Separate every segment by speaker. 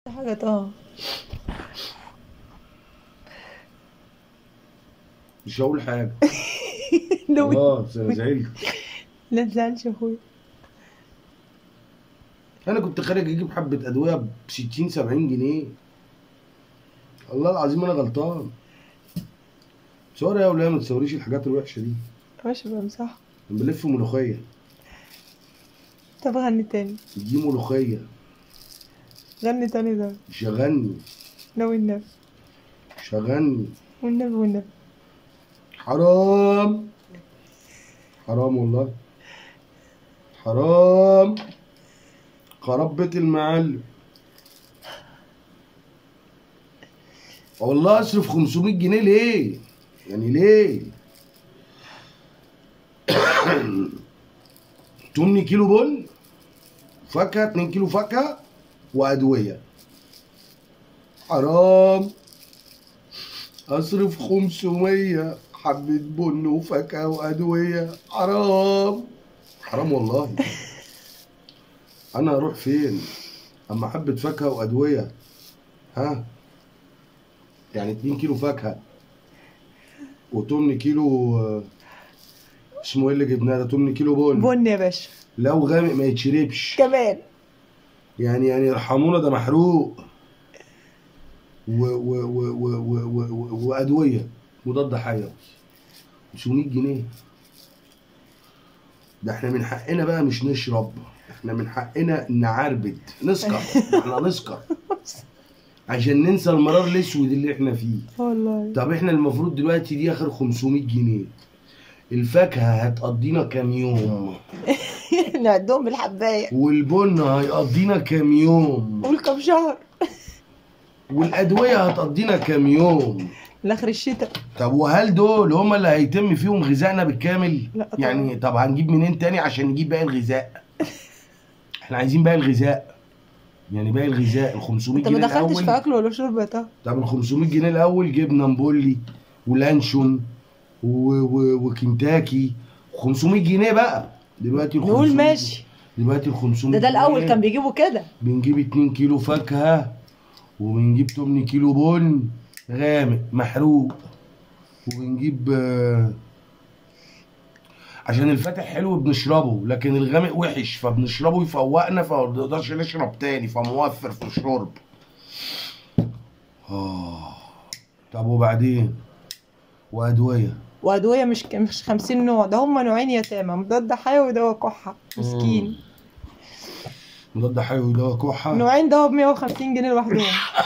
Speaker 1: في حاجات اه
Speaker 2: مش هقول حاجه
Speaker 1: لو
Speaker 2: خلاص انا زعلت
Speaker 1: لا تزعلش يا اخويا
Speaker 2: انا كنت خارج اجيب حبه ادويه ب 60 70 جنيه الله العظيم انا غلطان سوري يا ولا ما تصوريش الحاجات الوحشه دي
Speaker 1: ماشي بقى صح
Speaker 2: أنا بلف ملوخيه
Speaker 1: طب غني تاني
Speaker 2: دي ملوخيه
Speaker 1: غني تاني ده
Speaker 2: شغلني
Speaker 1: لو النبي
Speaker 2: شغلني
Speaker 1: والنبي والنبي
Speaker 2: حرام حرام والله حرام خراب بيت المعلم والله اصرف 500 جنيه ليه يعني ليه 8 كيلو بن فاكهه 2 كيلو فاكهه وادويه حرام اصرف 500 حبة بن وفاكهة وأدوية حرام حرام والله أنا أروح فين؟ أما حبة فاكهة وأدوية ها؟ يعني 2 كيلو فاكهة و8 كيلو آه، اسمه ايه اللي جبناه ده 8 كيلو بن
Speaker 1: بن يا باشا
Speaker 2: لو غامق ما يتشربش
Speaker 1: كمان
Speaker 2: يعني يعني يرحمونا ده محروق و و و و و و و وادويه مضاد حيوي 500 جنيه ده احنا من حقنا بقى مش نشرب احنا من حقنا نعربد نسكر احنا نسكر عشان ننسى المرار الاسود اللي احنا فيه
Speaker 1: والله
Speaker 2: طب احنا المفروض دلوقتي دي اخر 500 جنيه الفاكهه هتقضينا كام يوم
Speaker 1: نعدهم بالحبايه
Speaker 2: والبن هيقضينا كام يوم
Speaker 1: قول كم شهر
Speaker 2: والادويه هتقضينا كام يوم
Speaker 1: لاخر الشتاء
Speaker 2: طب وهل دول هم اللي هيتم فيهم غذائنا بالكامل
Speaker 1: لا طبعا.
Speaker 2: يعني طب هنجيب منين تاني عشان نجيب باقي الغذاء احنا عايزين باقي الغذاء يعني باقي الغذاء ال 500
Speaker 1: انت ما
Speaker 2: جنيه
Speaker 1: دخلتش
Speaker 2: الاول
Speaker 1: في اكل ولا شرب يا طه
Speaker 2: طب ال 500 جنيه الاول جبنا مبولي ولانشون و... و... وكنتاكي 500 جنيه بقى دلوقتي ال 500
Speaker 1: نقول ماشي
Speaker 2: دلوقتي ال 500
Speaker 1: ده ده الاول
Speaker 2: جنيه
Speaker 1: كان بيجيبوا كده
Speaker 2: بنجيب 2 كيلو فاكهة وبنجيب 8 كيلو بن غامق محروق وبنجيب آه، عشان الفاتح حلو بنشربه لكن الغامق وحش فبنشربه يفوقنا فما بنقدرش نشرب تاني فموفر في الشرب آه طب وبعدين وأدوية
Speaker 1: وادويه مش مش 50 نوع ده هم نوعين يتامى مضاد حيوي ودواء كحه مسكين
Speaker 2: مضاد حيوي ده كحة
Speaker 1: نوعين دواء ب 150 جنيه لوحدهم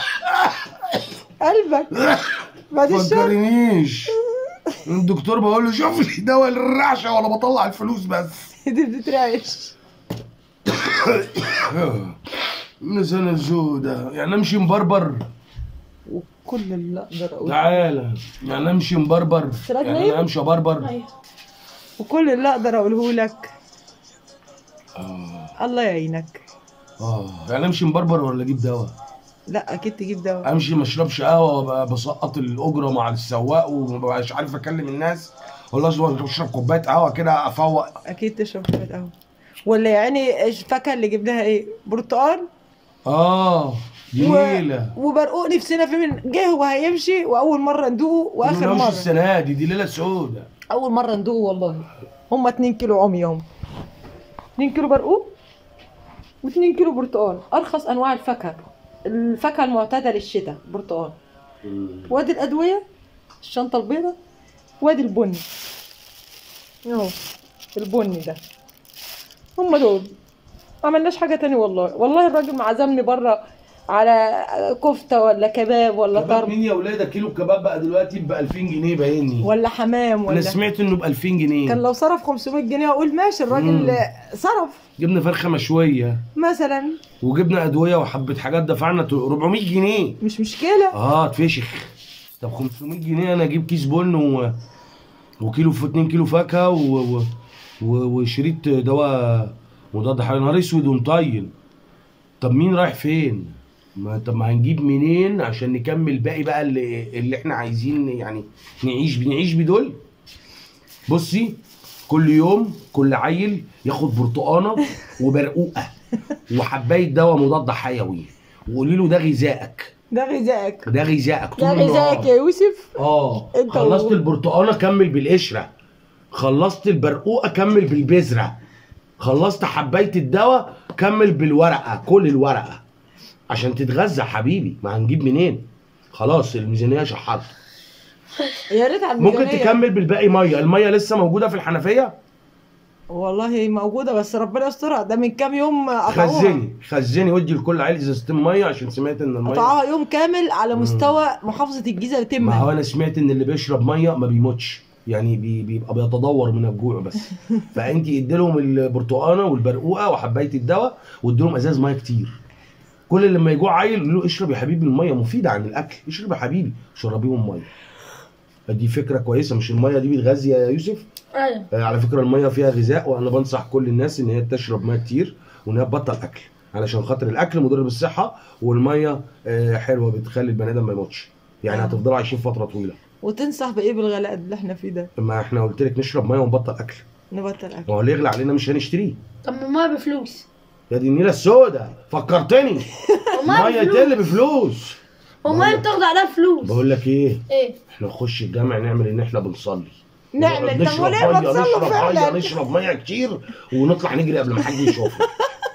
Speaker 1: قلبك بعد الشر
Speaker 2: فكرنيش الدكتور بقول له شوف لي دواء للرعشه ولا بطلع الفلوس بس
Speaker 1: دي بتترعش
Speaker 2: نسان الزودة يعني امشي مبربر
Speaker 1: وكل اللي اقدر اقوله
Speaker 2: تعالى يعني امشي مبربر
Speaker 1: سراج
Speaker 2: يعني
Speaker 1: نايم؟
Speaker 2: انا امشي بربر
Speaker 1: أيوة. وكل اللي اقدر اقوله لك
Speaker 2: اه
Speaker 1: الله يعينك
Speaker 2: اه يعني امشي مبربر ولا اجيب دواء
Speaker 1: لا اكيد تجيب دواء
Speaker 2: امشي ما اشربش قهوه وابقى بسقط الاجره مع السواق ومبقاش عارف اكلم الناس والله أصبر اشرب كوبايه قهوه كده افوق
Speaker 1: اكيد تشرب كوبايه قهوه ولا يعني الفاكهه اللي جبناها ايه برتقال
Speaker 2: اه دي
Speaker 1: و-
Speaker 2: ليله
Speaker 1: وبرقوق نفسنا فيه من جه وهيمشي واول مره ندوقه واخر
Speaker 2: مش
Speaker 1: مره
Speaker 2: السنه دي دي ليله سودة
Speaker 1: اول مره ندوقه والله هما 2 كيلو عمي هم 2 كيلو برقوق و2 كيلو برتقال ارخص انواع الفاكهه الفاكهه المعتاده للشتاء برتقال وادي الادويه الشنطه البيضاء وادي البني اهو البني ده هم دول ما عملناش حاجه تاني والله والله الراجل معزمني بره على كفته ولا كباب ولا
Speaker 2: كباب
Speaker 1: طرب
Speaker 2: مين يا ولاد كيلو الكباب بقى دلوقتي ب 2000 جنيه باينني
Speaker 1: ولا حمام
Speaker 2: انا
Speaker 1: ولا
Speaker 2: سمعت انه ب 2000 جنيه
Speaker 1: كان لو صرف 500 جنيه اقول ماشي الراجل
Speaker 2: مم.
Speaker 1: صرف
Speaker 2: جبنا فرخه مشويه
Speaker 1: مثلا
Speaker 2: وجبنا ادويه وحبه حاجات دفعنا 400 جنيه
Speaker 1: مش مشكله
Speaker 2: اه اتفشخ طب 500 جنيه انا اجيب كيس بن و... وكيلو في 2 كيلو فاكهه و... و... و... وشريط دواء مضاد حيوي نهار اسود ومطين طب مين رايح فين؟ ما طب ما هنجيب منين عشان نكمل باقي بقى اللي, اللي احنا عايزين يعني نعيش بنعيش بدول بصي كل يوم كل عيل ياخد برتقانه وبرقوقه وحبايه دواء مضاد حيوي وقولي له ده غذائك
Speaker 1: ده غذائك
Speaker 2: ده غذائك طول
Speaker 1: ده
Speaker 2: النهار.
Speaker 1: غذائك يا يوسف
Speaker 2: اه
Speaker 1: انت
Speaker 2: خلصت
Speaker 1: و-
Speaker 2: البرتقانه كمل بالقشره خلصت البرقوقه كمل بالبذره خلصت حبايه الدواء كمل بالورقه كل الورقه عشان تتغذى حبيبي ما هنجيب منين خلاص الميزانيه شحطت
Speaker 1: يا ريت على
Speaker 2: ممكن
Speaker 1: الميزانية.
Speaker 2: تكمل بالباقي ميه الميه لسه موجوده في الحنفيه
Speaker 1: والله موجوده بس ربنا يسترها ده من كام يوم قطعوها
Speaker 2: خزني خزني ودي لكل عيل ازازتين ميه عشان سمعت ان الميه
Speaker 1: قطعوها يوم كامل على مستوى محافظه الجيزه
Speaker 2: ما هو
Speaker 1: وتمها
Speaker 2: انا سمعت ان اللي بيشرب ميه ما بيموتش يعني بي بيبقى بيتدور من الجوع بس فانت ادي لهم البرتقانه والبرقوقه وحبايه الدواء وادي لهم ازاز ميه كتير كل اللي لما يجوع عيل يقول له اشرب يا حبيبي الميه مفيده عن الاكل اشرب يا حبيبي شربيهم ميه دي فكره كويسه مش الميه دي بتغذي يا يوسف
Speaker 3: ايوه
Speaker 2: آه، على فكره الميه فيها غذاء وانا بنصح كل الناس ان هي تشرب ميه كتير وان هي تبطل اكل علشان خاطر الاكل مضر بالصحه والميه آه، حلوه بتخلي البني ادم ما يموتش يعني
Speaker 1: آه.
Speaker 2: هتفضلوا عايشين فتره طويله
Speaker 1: وتنصح بايه بالغلاء اللي احنا فيه ده
Speaker 2: ما احنا قلت لك نشرب ميه ونبطل اكل
Speaker 1: نبطل اكل
Speaker 2: ما هو اللي يغلى علينا مش هنشتريه
Speaker 3: طب ما الميه بفلوس
Speaker 2: يا دي النيله السوداء فكرتني
Speaker 3: الميه
Speaker 2: ميه
Speaker 3: بفلوس
Speaker 2: تقل بفلوس
Speaker 3: والميه بتاخد عليها فلوس
Speaker 2: بقول لك ايه
Speaker 3: ايه
Speaker 2: احنا نخش الجامع نعمل ان احنا بنصلي
Speaker 1: نعمل طب
Speaker 2: نشرب
Speaker 1: وليه ما
Speaker 2: ميه
Speaker 1: تصلوا
Speaker 2: نشرب ميه
Speaker 1: فعلا
Speaker 2: نشرب ميه كتير ونطلع نجري قبل ما حد يشوفنا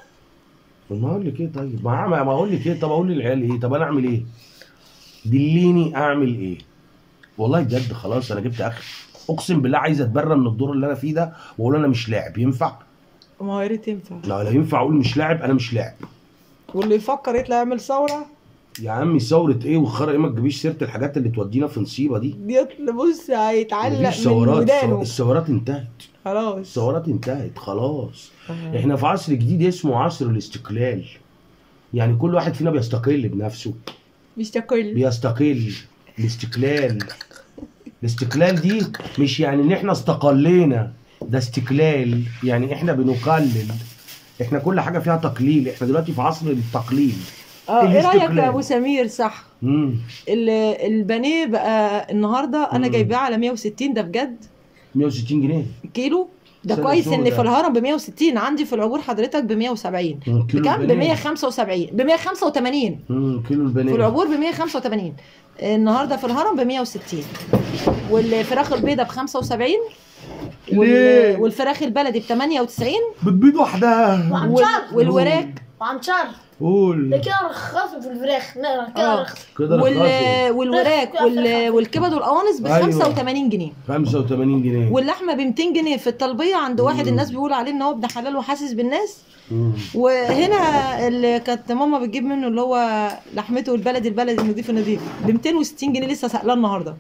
Speaker 2: ما اقول لك ايه طيب ما أعمل- ما اقول لك ايه طب اقول للعيال ايه طب انا اعمل ايه دليني اعمل ايه والله بجد خلاص انا جبت اخر اقسم بالله عايز اتبرى من الدور اللي انا فيه ده واقول انا مش لاعب ينفع
Speaker 1: ما هو يا ريت ينفع
Speaker 2: لا لا ينفع اقول مش لاعب انا مش لاعب
Speaker 1: واللي يفكر يطلع يعمل ثوره
Speaker 2: يا عمي ثوره ايه وخرا ايه ما تجيبيش سيره الحاجات اللي تودينا في نصيبه دي
Speaker 1: دي بص هيتعلق
Speaker 2: مفيش
Speaker 1: من
Speaker 2: ثورات
Speaker 1: ودانه
Speaker 2: الثورات انتهت
Speaker 1: خلاص
Speaker 2: الثورات انتهت خلاص
Speaker 1: آه.
Speaker 2: احنا في عصر جديد اسمه عصر الاستقلال يعني كل واحد فينا بيستقل بنفسه
Speaker 1: مش تاكل
Speaker 2: بيستقل الاستقلال الاستقلال دي مش يعني ان احنا استقلينا ده استقلال يعني احنا بنقلل احنا كل حاجه فيها تقليل احنا دلوقتي في عصر التقليل
Speaker 1: اه ايه رايك
Speaker 2: الاستقلال.
Speaker 1: يا ابو سمير صح
Speaker 2: امم
Speaker 1: ال- البانيه بقى النهارده انا
Speaker 2: مم.
Speaker 1: جايباه على 160 ده بجد
Speaker 2: 160 جنيه
Speaker 1: كيلو ده
Speaker 2: سنة
Speaker 1: كويس ان
Speaker 2: سودة.
Speaker 1: في الهرم ب 160 عندي في العبور حضرتك ب 170
Speaker 2: مم، كيلو
Speaker 1: بكام ب
Speaker 2: البانيه.
Speaker 1: 175 ب 185
Speaker 2: امم كيلو
Speaker 1: في
Speaker 2: البانيه
Speaker 1: العبور ب 185 النهارده في الهرم ب 160 والفراخ البيضه ب 75
Speaker 2: ليه؟
Speaker 1: وال... والفراخ البلدي ب 98
Speaker 2: بتبيض وحدها
Speaker 3: وعم
Speaker 1: وال...
Speaker 3: شرط
Speaker 1: والوراك
Speaker 3: وعم شرط ده
Speaker 2: قول
Speaker 3: كده رخصوا في الفراخ نقرا
Speaker 1: آه.
Speaker 3: كده رخص
Speaker 2: كده
Speaker 1: وال...
Speaker 2: رخصوا
Speaker 1: والوراك وال... والكبد والقوانص ب
Speaker 2: أيوة.
Speaker 1: 85 جنيه
Speaker 2: 85 جنيه
Speaker 1: واللحمه ب 200 جنيه في الطلبيه عند واحد
Speaker 2: مم.
Speaker 1: الناس بيقولوا عليه ان هو ابن حلال وحاسس بالناس
Speaker 2: مم.
Speaker 1: وهنا اللي كانت ماما بتجيب منه اللي هو لحمته البلدي البلدي النضيف النضيف ب 260 جنيه لسه سألاه النهارده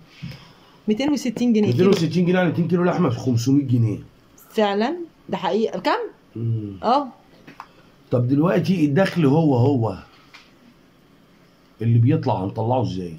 Speaker 1: 260 جنيه كيلو
Speaker 2: 260 جنيه على 2 كيلو لحمه ب 500 جنيه
Speaker 1: فعلا ده حقيقه كام؟
Speaker 2: مم.
Speaker 1: اه
Speaker 2: طب دلوقتي الدخل هو هو اللي بيطلع هنطلعه ازاي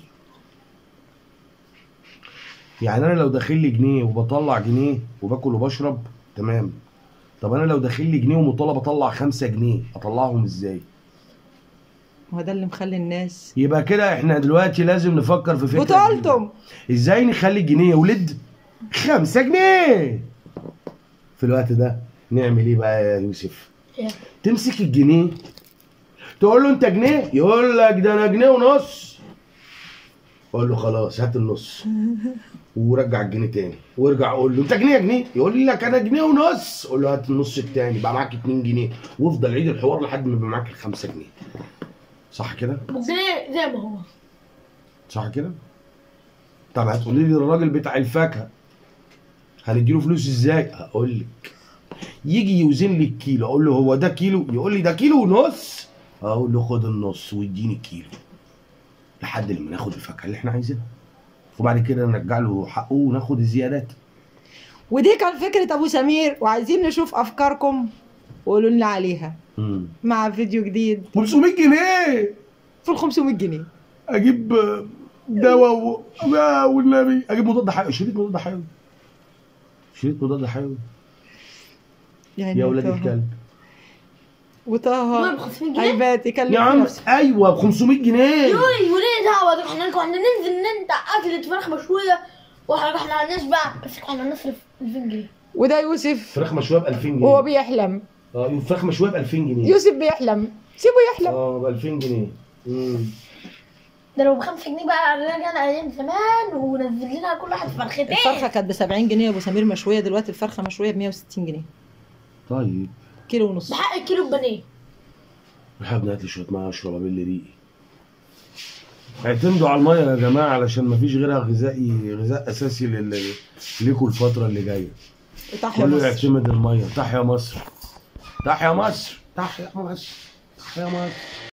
Speaker 2: يعني انا لو داخل لي جنيه وبطلع جنيه وباكل وبشرب تمام طب انا لو داخل لي جنيه ومطالب اطلع خمسة جنيه اطلعهم ازاي
Speaker 1: ما هو ده اللي مخلي الناس
Speaker 2: يبقى كده احنا دلوقتي لازم نفكر في فكره جديدة.
Speaker 1: بطولتم
Speaker 2: ازاي نخلي الجنيه يولد خمسة جنيه في الوقت ده نعمل ايه بقى يا يوسف
Speaker 3: إيه؟
Speaker 2: تمسك الجنيه تقول له انت جنيه يقول لك ده انا جنيه ونص اقول له خلاص هات النص ورجع الجنيه تاني وارجع اقول له انت جنيه يا جنيه يقول لك انا جنيه ونص اقول له هات النص التاني بقى معاك 2 جنيه وافضل عيد الحوار لحد ما يبقى معاك ال 5 جنيه صح كده
Speaker 3: زي زي ما هو
Speaker 2: صح كده طب هتقولي لي الراجل بتاع الفاكهه هنديله فلوس ازاي اقول لك يجي يوزن لي الكيلو اقول له هو ده كيلو يقول لي ده كيلو ونص اقول له خد النص واديني الكيلو لحد لما ناخد الفاكهه اللي احنا عايزينها وبعد كده نرجع له حقه وناخد الزيادات
Speaker 1: ودي كان فكره ابو سمير وعايزين نشوف افكاركم وقولوا لنا عليها
Speaker 2: امم
Speaker 1: مع فيديو جديد
Speaker 2: 500 جنيه
Speaker 1: في ال 500 جنيه
Speaker 2: اجيب دواء و... يا والنبي اجيب مضاد حيوي شريط مضاد حيوي شريط مضاد حيوي
Speaker 1: يعني
Speaker 2: يا ولاد
Speaker 1: طه.
Speaker 2: الكلب
Speaker 1: وطه
Speaker 3: الميه ب 500 جنيه
Speaker 1: هيبات يكلم
Speaker 2: يا عم
Speaker 1: نفسه.
Speaker 2: ايوه ب 500 جنيه
Speaker 3: يوي وليه دعوه ده احنا كنا ننزل ننتع اكلة فراخ مشويه واحنا احنا هنشبع بس احنا هنصرف 2000 جنيه
Speaker 1: وده يوسف
Speaker 2: فراخ مشويه ب 2000 جنيه
Speaker 1: وهو بيحلم
Speaker 2: اه فراخ مشويه ب 2000 جنيه
Speaker 1: يوسف بيحلم سيبه يحلم
Speaker 2: اه ب 2000 جنيه مم.
Speaker 3: ده لو بخمسة جنيه بقى رجعنا ايام زمان ونزل لنا كل واحد فرختين
Speaker 1: الفرخه كانت ب 70 جنيه يا ابو سمير مشويه دلوقتي الفرخه مشويه ب 160 جنيه
Speaker 2: طيب
Speaker 1: كيلو ونص
Speaker 3: بحق الكيلو ببنيه
Speaker 2: بحب هات لي شويه ميه اشرب ابل ريقي اعتمدوا على الميه يا جماعه علشان مفيش غيرها غذائي غذاء اساسي لل... ليكوا الفتره اللي جايه
Speaker 1: تحيا
Speaker 2: كله
Speaker 1: مصر
Speaker 2: يعتمد الميه تحيا مصر تحيا مصر تحيا مصر تحيا مصر